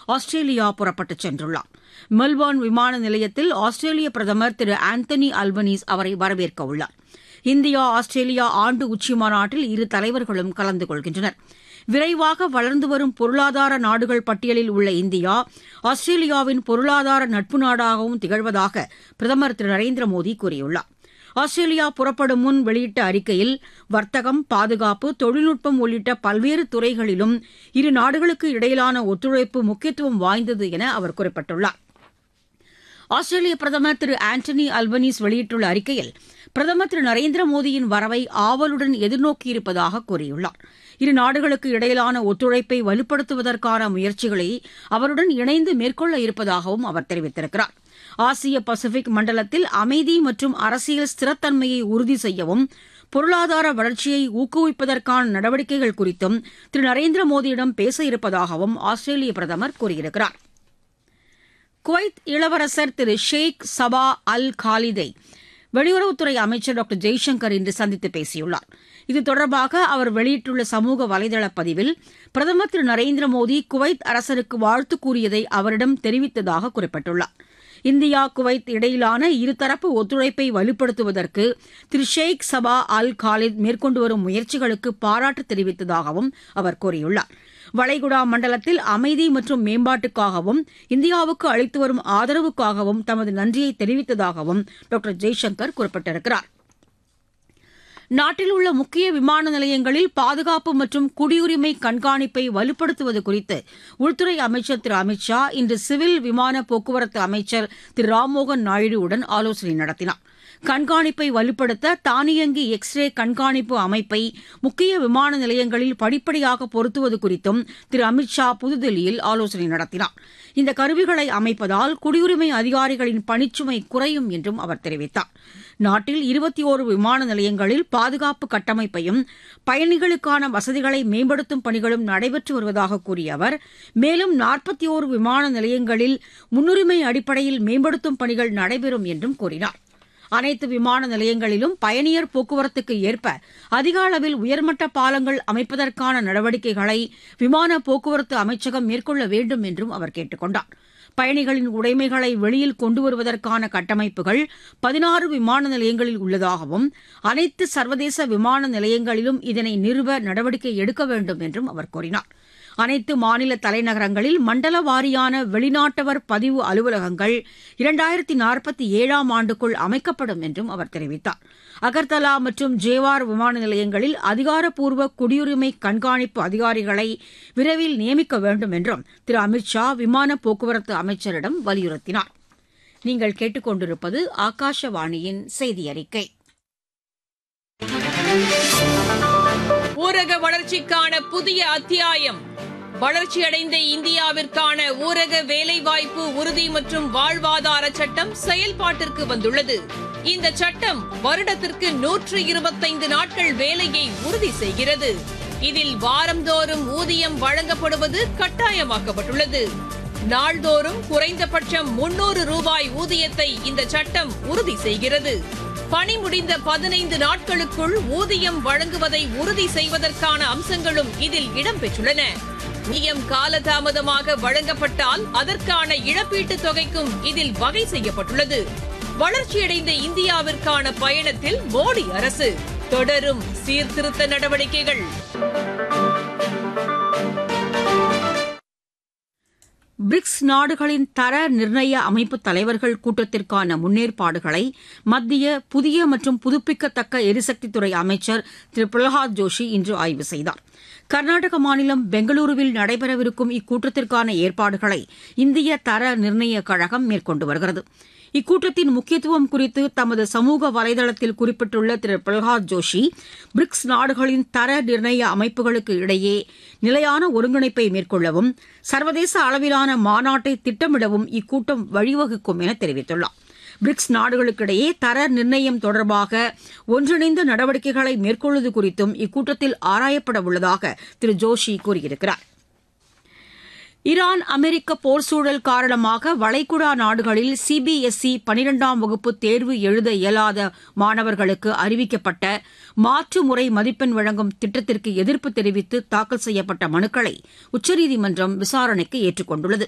Australia புறப்பட்டுச் சென்றுள்ளார் Melbourne விமான நிலையத்தில் ஆஸ்திரேலிய பிரதமர் திரு ஆந்தனி அல்பனீஸ் அவரை வரவேற்க உள்ளார் இந்தியா ஆஸ்திரேலியா ஆண்டு உச்சிமாநாட்டில் இரு தலைவர்களும் கலந்து கொள்கின்றனர் விரைவாக வளர்ந்து வரும் பொருளாதார நாடுகள் பட்டியலில் உள்ள இந்தியா ஆஸ்திரேலியாவின் பொருளாதார நட்பு நாடாகவும் திகழ்வதாக பிரதமர் திரு நரேந்திர மோடி கூறியுள்ளார் ஆஸ்திரேலியா புறப்படும் முன் வெளியிட்ட அறிக்கையில் வர்த்தகம் பாதுகாப்பு தொழில்நுட்பம் உள்ளிட்ட பல்வேறு துறைகளிலும் இரு நாடுகளுக்கு இடையிலான ஒத்துழைப்பு முக்கியத்துவம் வாய்ந்தது என அவர் குறிப்பிட்டுள்ளார் ஆஸ்திரேலிய பிரதமர் திரு ஆண்டனி அல்பனீஸ் வெளியிட்டுள்ள அறிக்கையில் பிரதமர் திரு நரேந்திர மோடியின் வரவை ஆவலுடன் எதிர்நோக்கியிருப்பதாக கூறியுள்ளார் இரு நாடுகளுக்கு இடையிலான ஒத்துழைப்பை வலுப்படுத்துவதற்கான முயற்சிகளை அவருடன் இணைந்து மேற்கொள்ள இருப்பதாகவும் அவர் தெரிவித்திருக்கிறார் ஆசிய பசிபிக் மண்டலத்தில் அமைதி மற்றும் அரசியல் ஸ்திரத்தன்மையை உறுதி செய்யவும் பொருளாதார வளர்ச்சியை ஊக்குவிப்பதற்கான நடவடிக்கைகள் குறித்தும் திரு நரேந்திர மோடியிடம் பேச இருப்பதாகவும் ஆஸ்திரேலிய பிரதமர் கூறியிருக்கிறார் குவைத் இளவரசர் திரு ஷேக் சபா அல் காலிதை வெளியுறவுத்துறை அமைச்சர் டாக்டர் ஜெய்சங்கர் இன்று சந்தித்து பேசியுள்ளார் இது தொடர்பாக அவர் வெளியிட்டுள்ள சமூக வலைதள பதிவில் பிரதமர் திரு நரேந்திர மோடி குவைத் அரசருக்கு வாழ்த்து கூறியதை அவரிடம் தெரிவித்ததாக குறிப்பிட்டுள்ளார் இந்தியா குவைத் இடையிலான இருதரப்பு ஒத்துழைப்பை வலுப்படுத்துவதற்கு திரு ஷேக் சபா அல் காலித் மேற்கொண்டு வரும் முயற்சிகளுக்கு பாராட்டு தெரிவித்ததாகவும் அவர் கூறியுள்ளார் வளைகுடா மண்டலத்தில் அமைதி மற்றும் மேம்பாட்டுக்காகவும் இந்தியாவுக்கு அளித்து வரும் ஆதரவுக்காகவும் தமது நன்றியை தெரிவித்ததாகவும் டாக்டர் ஜெய்சங்கர் குறிப்பிட்டிருக்கிறார் நாட்டில் உள்ள முக்கிய விமான நிலையங்களில் பாதுகாப்பு மற்றும் குடியுரிமை கண்காணிப்பை வலுப்படுத்துவது குறித்து உள்துறை அமைச்சர் திரு அமித் ஷா இன்று சிவில் விமான போக்குவரத்து அமைச்சர் திரு ராம்மோகன் நாயுடுவுடன் ஆலோசனை நடத்தினார் கண்காணிப்பை வலுப்படுத்த தானியங்கி எக்ஸ்ரே கண்காணிப்பு அமைப்பை முக்கிய விமான நிலையங்களில் படிப்படியாக பொருத்துவது குறித்தும் திரு அமித் ஷா புதுதில்லியில் ஆலோசனை நடத்தினார் இந்த கருவிகளை அமைப்பதால் குடியுரிமை அதிகாரிகளின் பணிச்சுமை குறையும் என்றும் அவர் தெரிவித்தார் நாட்டில் இருபத்தி ஓரு விமான நிலையங்களில் பாதுகாப்பு கட்டமைப்பையும் பயணிகளுக்கான வசதிகளை மேம்படுத்தும் பணிகளும் நடைபெற்று வருவதாக கூறிய அவர் மேலும் நாற்பத்தி ஓரு விமான நிலையங்களில் முன்னுரிமை அடிப்படையில் மேம்படுத்தும் பணிகள் நடைபெறும் என்றும் கூறினார் அனைத்து விமான நிலையங்களிலும் பயணியர் போக்குவரத்துக்கு ஏற்ப அதிக அளவில் உயர்மட்ட பாலங்கள் அமைப்பதற்கான நடவடிக்கைகளை விமான போக்குவரத்து அமைச்சகம் மேற்கொள்ள வேண்டும் என்றும் அவர் கேட்டுக் கொண்டார் பயணிகளின் உடைமைகளை வெளியில் கொண்டு வருவதற்கான கட்டமைப்புகள் பதினாறு விமான நிலையங்களில் உள்ளதாகவும் அனைத்து சர்வதேச விமான நிலையங்களிலும் இதனை நிறுவ நடவடிக்கை எடுக்க வேண்டும் என்றும் அவர் கூறினார் அனைத்து மாநில தலைநகரங்களில் மண்டல வாரியான வெளிநாட்டவர் பதிவு அலுவலகங்கள் இரண்டாயிரத்தி நாற்பத்தி ஏழாம் ஆண்டுக்குள் அமைக்கப்படும் என்றும் அவர் தெரிவித்தார் அகர்தலா மற்றும் ஜேவார் விமான நிலையங்களில் அதிகாரப்பூர்வ குடியுரிமை கண்காணிப்பு அதிகாரிகளை விரைவில் நியமிக்க வேண்டும் என்றும் திரு அமித் ஷா விமான போக்குவரத்து அமைச்சரிடம் வலியுறுத்தினார் நீங்கள் கேட்டுக்கொண்டிருப்பது ஆகாஷவாணியின் செய்தி அறிக்கை ஊரக வளர்ச்சிக்கான புதிய அத்தியாயம் வளர்ச்சியடைந்த இந்தியாவிற்கான ஊரக வேலைவாய்ப்பு உறுதி மற்றும் வாழ்வாதார சட்டம் செயல்பாட்டிற்கு வந்துள்ளது இந்த சட்டம் வருடத்திற்கு நூற்று இருபத்தைந்து நாட்கள் வேலையை உறுதி செய்கிறது இதில் வாரந்தோறும் ஊதியம் வழங்கப்படுவது கட்டாயமாக்கப்பட்டுள்ளது நாள்தோறும் குறைந்தபட்சம் முன்னூறு ரூபாய் ஊதியத்தை இந்த சட்டம் உறுதி செய்கிறது பணி முடிந்த பதினைந்து நாட்களுக்குள் ஊதியம் வழங்குவதை உறுதி செய்வதற்கான அம்சங்களும் இதில் இடம்பெற்றுள்ளன ஊதியம் காலதாமதமாக வழங்கப்பட்டால் அதற்கான இழப்பீட்டுத் தொகைக்கும் இதில் வகை செய்யப்பட்டுள்ளது வளர்ச்சியடைந்த இந்தியாவிற்கான பயணத்தில் மோடி அரசு தொடரும் சீர்திருத்த நடவடிக்கைகள் பிரிக்ஸ் நாடுகளின் தர நிர்ணய அமைப்பு தலைவர்கள் கூட்டத்திற்கான முன்னேற்பாடுகளை மத்திய புதிய மற்றும் புதுப்பிக்கத்தக்க எரிசக்தித்துறை அமைச்சர் திரு பிரகலாத் ஜோஷி இன்று ஆய்வு செய்தார் கர்நாடக மாநிலம் பெங்களூருவில் நடைபெறவிருக்கும் இக்கூட்டத்திற்கான ஏற்பாடுகளை இந்திய தர நிர்ணய கழகம் மேற்கொண்டு வருகிறது இக்கூட்டத்தின் முக்கியத்துவம் குறித்து தமது சமூக வலைதளத்தில் குறிப்பிட்டுள்ள திரு பிரகலாத் ஜோஷி பிரிக்ஸ் நாடுகளின் தர நிர்ணய அமைப்புகளுக்கு இடையே நிலையான ஒருங்கிணைப்பை மேற்கொள்ளவும் சர்வதேச அளவிலான மாநாட்டை திட்டமிடவும் இக்கூட்டம் வழிவகுக்கும் என தெரிவித்துள்ளார் பிரிக்ஸ் நாடுகளுக்கிடையே தர நிர்ணயம் தொடர்பாக ஒன்றிணைந்த நடவடிக்கைகளை மேற்கொள்வது குறித்தும் இக்கூட்டத்தில் ஆராயப்பட உள்ளதாக திரு ஜோஷி கூறியிருக்கிறார் ஈரான் அமெரிக்க போர் சூழல் காரணமாக வளைகுடா நாடுகளில் சிபிஎஸ்இ பனிரெண்டாம் வகுப்பு தேர்வு எழுத இயலாத மாணவர்களுக்கு அறிவிக்கப்பட்ட மாற்று முறை மதிப்பெண் வழங்கும் திட்டத்திற்கு எதிர்ப்பு தெரிவித்து தாக்கல் செய்யப்பட்ட மனுக்களை உச்சநீதிமன்றம் விசாரணைக்கு ஏற்றுக் கொண்டுள்ளது